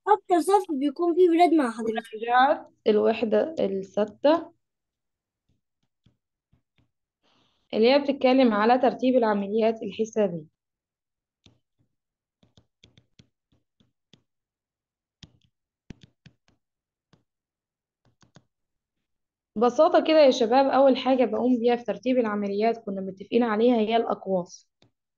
أكتر صف بيكون فيه ولاد مع حضرتك رجعت الوحدة الستة اللي هي بتتكلم على ترتيب العمليات الحسابية ببساطة كده يا شباب أول حاجة بقوم بيها في ترتيب العمليات كنا متفقين عليها هي الأقواس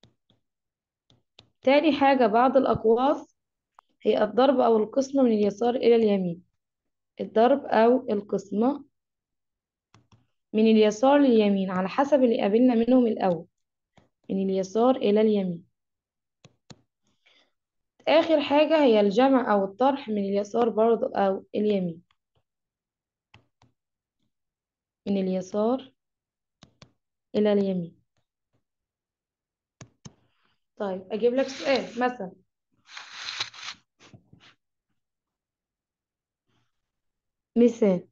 تاني حاجة بعد الأقواس هي الضرب أو القسمة من اليسار إلى اليمين الضرب أو القسمة من اليسار لليمين على حسب اللي قابلنا منهم الأول من اليسار إلى اليمين آخر حاجة هي الجمع أو الطرح من اليسار برضو أو اليمين من اليسار إلى اليمين طيب أجيب لك سؤال مثلا مثال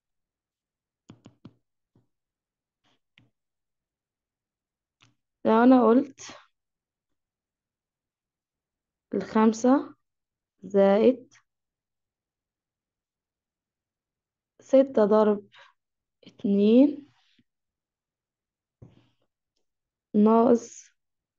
لو أنا قلت الخمسة زائد ستة ضرب اتنين ناقص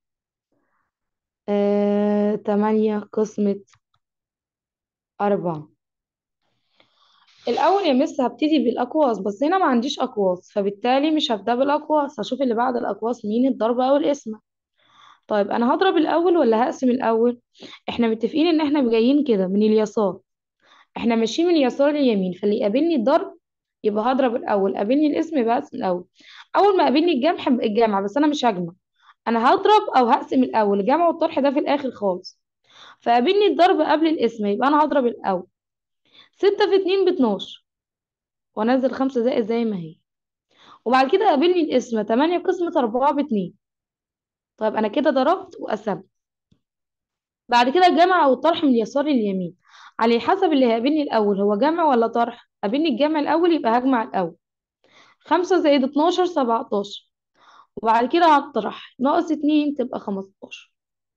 آه تمانية قسمة أربعة الأول يا مس هبتدي بالأقواس بس هنا ما عنديش أقواس فبالتالي مش هبدأ بالأقواس هشوف اللي بعد الأقواس مين الضرب أو القسمة طيب أنا هضرب الأول ولا هقسم الأول احنا متفقين إن احنا جايين كده من اليسار احنا ماشيين من اليسار لليمين فاللي يقابلني الضرب يبقى هضرب الأول قابلني القسم يبقى هقسم الأول أول ما قابلني الجمع يبقى الجمع بس أنا مش هجمع أنا هضرب أو هقسم الأول الجمع والطرح ده في الآخر خالص فقابلني الضرب قبل القسمة يبقى أنا هضرب الأول ستة في اتنين باتناشر وانزل خمسة زائد زي ما هي وبعد كده قابلني القسمة تمانية قسمة أربعة باتنين طيب أنا كده ضربت وقسمت بعد كده الجمع أو الطرح من اليسار لليمين على حسب اللي هيقابلني الأول هو جمع ولا طرح قابلني الجمع الأول يبقى هجمع الأول خمسة زائد اتناشر سبعتاشر وبعد كده هطرح ناقص اتنين تبقى خمستاشر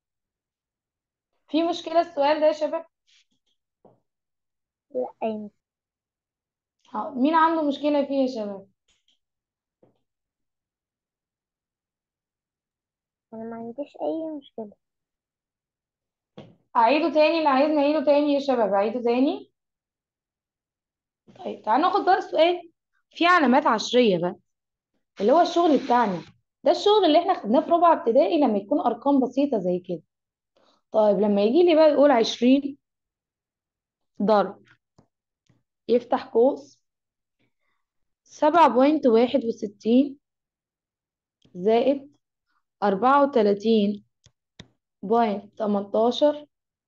في مشكلة السؤال ده يا شباب لا أي ها، مين عنده مشكلة فيه يا شباب أنا ما عنديش أي مشكلة أعيده تاني اللي عايزني أعيده تاني يا شباب أعيده تاني طيب تعالوا ناخد بقى السؤال في علامات عشرية بقى اللي هو الشغل بتاعنا ده الشغل اللي احنا خدناه في رابعة ابتدائي لما يكون أرقام بسيطة زي كده طيب لما يجي لي بقى يقول عشرين ضرب يفتح قوس سبعة بوينت واحد وستين زائد أربعة وتلاتين بوينت تمنتاشر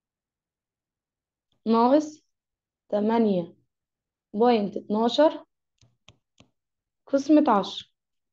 ناقص تمانية بوينت اتناشر قسمة عشرة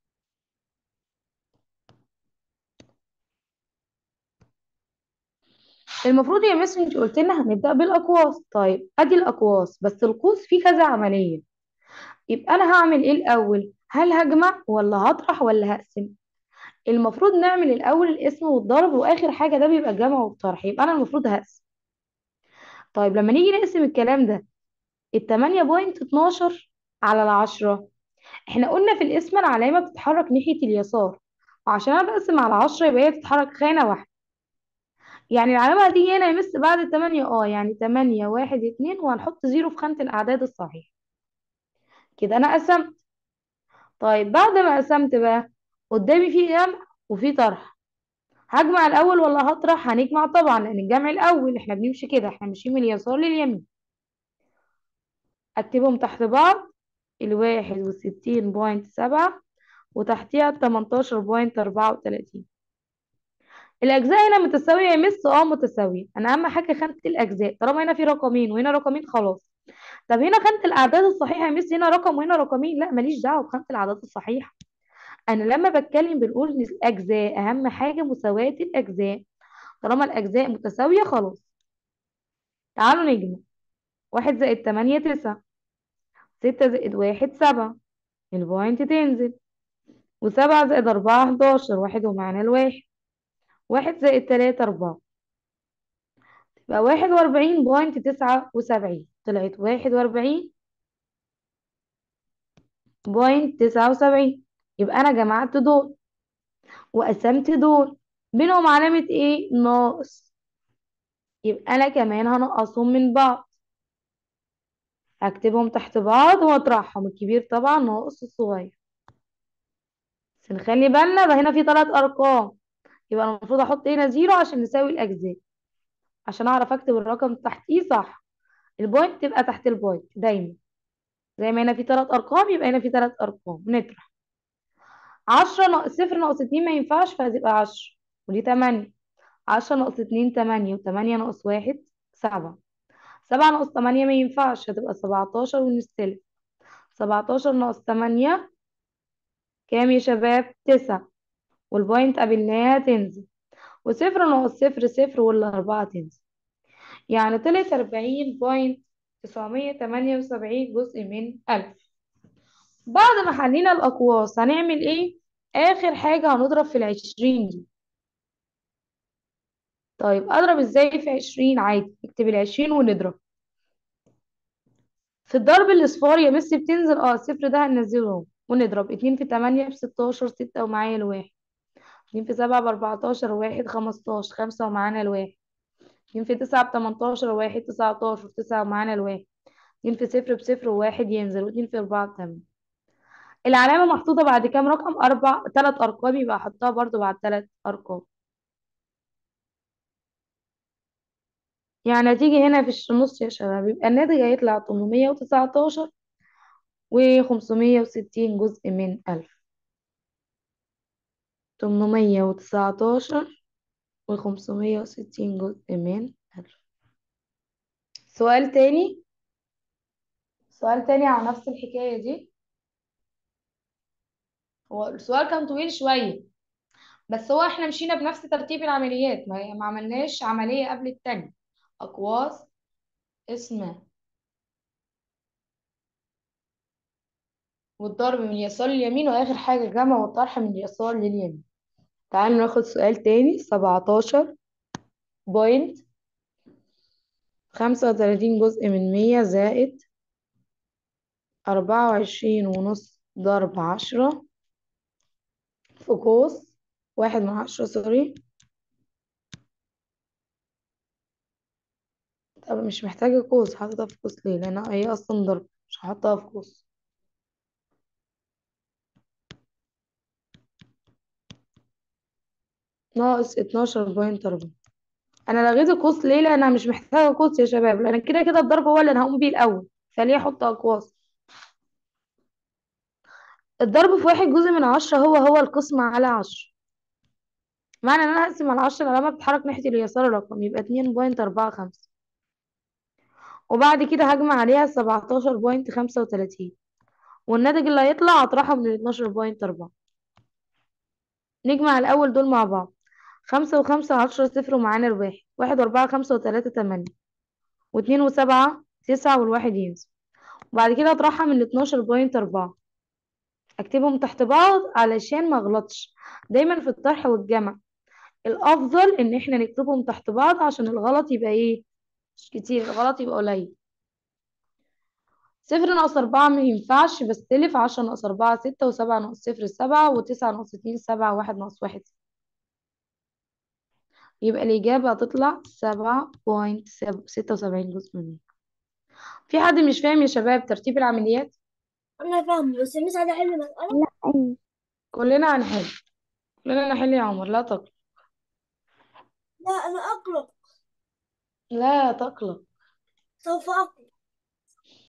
المفروض يا مس انت قلت لنا هنبدأ بالأقواس طيب ادي الأقواس بس القوس فيه كذا عملية يبقى انا هعمل ايه الأول هل هجمع ولا هطرح ولا هقسم المفروض نعمل الأول القسم والضرب وآخر حاجة ده بيبقى الجمع والطرح يبقى أنا المفروض هقسم طيب لما نيجي نقسم الكلام ده التمانية بوينت اتناشر على العشرة احنا قلنا في القسمة العلامة بتتحرك ناحية اليسار وعشان أنا بقسم على عشرة يبقى هي تتحرك خانة واحدة يعني العلامة هتيجي هنا يمس بعد التمانية اه يعني تمانية واحد اتنين وهنحط زيرو في خانة الأعداد الصحيحة كده أنا قسمت طيب بعد ما قسمت بقى قدامي في جمع وفي طرح هجمع الأول ولا هطرح هنجمع طبعا لأن الجمع الأول احنا بنمشي كده احنا ماشيين من اليسار لليمين أكتبهم تحت بعض الواحد وستين بوينت سبعة وتحتيها التمنتاشر بوينت أربعة وتلاتين الأجزاء هنا متساوية يا مس اه متساوية أنا أهم حاجة خانة الأجزاء طالما هنا في رقمين وهنا رقمين خلاص طب هنا خانة الأعداد الصحيحة يا مس هنا رقم وهنا رقمين لا ماليش دعوة بخانة الأعداد الصحيحة أنا لما بتكلم بنقول إن الأجزاء أهم حاجة مساواة الأجزاء طالما الأجزاء متساوية خلاص تعالوا نجمع واحد زائد تمانية تسعة ستة زائد واحد سبعة البوينت تنزل وسبعة زائد أربعة حداشر واحد ومعانا الواحد واحد زائد تلاتة أربعة يبقى واحد وأربعين بوينت تسعة وسبعين طلعت واحد وأربعين بوينت تسعة وسبعين يبقى أنا جمعت دول وقسمت دول بينهم علامة ايه ناقص يبقى أنا كمان هنقصهم من بعض هكتبهم تحت بعض واطرحهم الكبير طبعا ناقص الصغير بس نخلي بالنا بقى هنا في ثلاث أرقام يبقى أنا المفروض أحط هنا زيرو عشان نساوي الأجزاء عشان أعرف أكتب الرقم تحتيه صح البوينت تبقى تحت البوينت دايما زي ما هنا في ثلاث أرقام يبقى هنا في ثلاث أرقام نطرح عشرة ناقص صفر ناقص اتنين ما ينفعش فهتبقى عشرة ودي تمانية عشرة ناقص اتنين تمانية وتمانية ناقص واحد سبعة سبعة ناقص تمانية ما ينفعش هتبقى سبعتاشر ونستلم سبعتاشر ناقص تمانية كام يا شباب تسعة والبوينت قابلناها تنزل وصفر ناقص صفر صفر والأربعة تنزل يعني طلعت أربعين بوينت تسعمية تمانية وسبعين جزء من ألف بعد ما حلينا الأقواس هنعمل إيه؟ آخر حاجة هنضرب في العشرين دي طيب أضرب إزاي في عشرين عادي نكتب العشرين ونضرب في الضرب الأصفار يا مس بتنزل اه الصفر ده هننزله اهو ونضرب اتنين في تمانية بستاشر ستة ومعايا الواحد اتنين في سبعة بأربعتاشر واحد خمستاشر خمسة ومعانا الواحد اتنين في تسعة بتمنتاشر واحد تسعتاشر تسعة ومعانا الواحد اتنين في صفر بصفر وواحد ينزل واتنين في أربعة بتمانية العلامة محطوطة بعد كام رقم أربع تلات أرقام يبقى أحطها برضو بعد تلات أرقام يعني هتيجي هنا في النص يا شباب يبقى الناتج هيطلع تمنمية وتسعتاشر وخمسمية وستين جزء من ألف تمنمية وتسعتاشر وخمسمية وستين جزء من ألف سؤال تاني سؤال تاني على نفس الحكاية دي هو السؤال كان طويل شوية بس هو احنا مشينا بنفس ترتيب العمليات ما, ما عملناش عملية قبل التانية أقواس اسمها والضرب من اليسار لليمين وآخر حاجة الجمع والطرح من اليسار لليمين تعالوا ناخد سؤال تاني سبعتاشر بوينت خمسة وتلاتين جزء من مية زائد أربعة وعشرين ونص ضرب عشرة في قوس واحد من عشرة سوري طب مش محتاجة قوس حاططها في قوس ليه لأن هي أصلا ضرب مش هحطها في قوس ناقص اتناشر بوينت أربعة أنا لغيت القوس ليه لأن أنا مش محتاجة قوس يا شباب لأن كده كده الضرب هو اللي أنا هقوم بيه الأول فليه أحط أقواس الضرب في واحد جزء من عشرة هو هو القسمة على عشرة معنى ان انا هقسم على عشرة العلامة بتتحرك ناحية اليسار الرقم يبقى اتنين بوينت أربعة خمسة وبعد كده هجمع عليها سبعتاشر بوينت خمسة وتلاتين والناتج اللي هيطلع هطرحه من اتناشر بوينت أربعة نجمع الأول دول مع بعض خمسة وخمسة عشرة صفر ومعانا الواحد واحد وأربعة خمسة وتلاتة تمانية واتنين وسبعة تسعة والواحد ينزل وبعد كده اطرحها من اتناشر بوينت أربعة اكتبهم تحت بعض علشان ما اغلطش دايما في الطرح والجمع الافضل ان احنا نكتبهم تحت بعض عشان الغلط يبقى ايه مش كتير الغلط يبقى قليل صفر ناقص أربعة ما ينفعش بستلف عشرة ناقص أربعة ستة وسبعة ناقص صفر سبعة وتسعة ناقص اتنين سبعة وواحد ناقص واحد يبقى الإجابة هتطلع سبعة بوينت ستة وسبعين جزء من مية في حد مش فاهم يا شباب ترتيب العمليات انا فاهمه بس مش عايزه احل مساله لا ايوه كلنا هنحل كلنا نحل يا عمر لا تقلق لا انا اقلق لا تقلق سوف اقلق